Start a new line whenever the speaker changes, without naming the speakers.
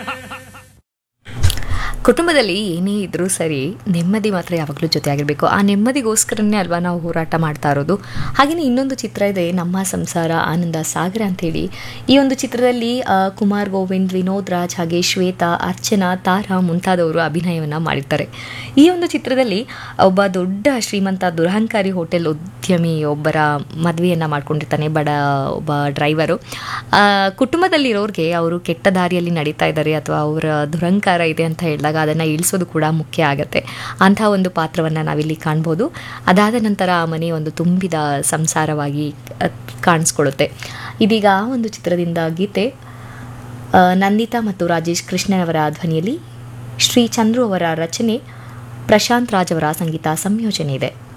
ಕುಟುಂಬದಲ್ಲಿ ಏನೇ ಇದ್ರೂ ಸರಿ ನೆಮ್ಮದಿ ಮಾತ್ರ ಯಾವಾಗಲೂ ಜೊತೆಯಾಗಿರಬೇಕು ಆ ನೆಮ್ಮದಿಗೋಸ್ಕರನೇ ಅಲ್ವಾ ನಾವು ಹೋರಾಟ ಮಾಡ್ತಾ ಇರೋದು ಹಾಗೆಯೇ ಇನ್ನೊಂದು ಚಿತ್ರ ಇದೆ ನಮ್ಮ ಸಂಸಾರ ಆನಂದ ಸಾಗರ ಅಂತೇಳಿ ಈ ಒಂದು ಚಿತ್ರದಲ್ಲಿ ಆ, ಕುಮಾರ್ ಗೋವಿಂದ್ ವಿನೋದ್ ರಾಜ್ ಹಾಗೆ ಶ್ವೇತಾ ಅರ್ಚನಾ ತಾರಾ ಮುಂತಾದವರು ಅಭಿನಯವನ್ನು ಮಾಡಿರ್ತಾರೆ ಈ ಒಂದು ಚಿತ್ರದಲ್ಲಿ ಒಬ್ಬ ದೊಡ್ಡ ಶ್ರೀಮಂತ ದುರಹಂಕಾರಿ ಹೋಟೆಲ್ ಉದ್ಯಮಿ ಒಬ್ಬರ ಮದುವೆಯನ್ನು ಮಾಡ್ಕೊಂಡಿರ್ತಾನೆ ಬಡ ಒಬ್ಬ ಡ್ರೈವರು ಆ, ಕುಟುಂಬದಲ್ಲಿರೋರಿಗೆ ಅವರು ಕೆಟ್ಟ ದಾರಿಯಲ್ಲಿ ನಡೀತಾ ಇದ್ದಾರೆ ಅಥವಾ ಅವರ ದುರಂಕಾರ ಇದೆ ಅಂತ ಹೇಳಿದಾಗ ಅದನ್ನು ಇಳಿಸೋದು ಕೂಡ ಮುಖ್ಯ ಆಗುತ್ತೆ ಅಂಥ ಒಂದು ಪಾತ್ರವನ್ನು ನಾವಿಲ್ಲಿ ಕಾಣ್ಬೋದು ಅದಾದ ನಂತರ ಆ ಮನೆ ಒಂದು ತುಂಬಿದ ಸಂಸಾರವಾಗಿ ಅಹ್, ಕಾಣಿಸ್ಕೊಳ್ಳುತ್ತೆ ಇದೀಗ ಆ ಒಂದು ಚಿತ್ರದಿಂದ ಗೀತೆ ಆ, ನಂದಿತಾ ಮತ್ತು ರಾಜೇಶ್ ಕೃಷ್ಣನವರ ಧ್ವನಿಯಲ್ಲಿ ಶ್ರೀ ಚಂದ್ರು ಅವರ ರಚನೆ ಪ್ರಶಾಂತ್ ರಾಜ್ ಅವರ ಸಂಗೀತ ಸಂಯೋಜನೆ ಇದೆ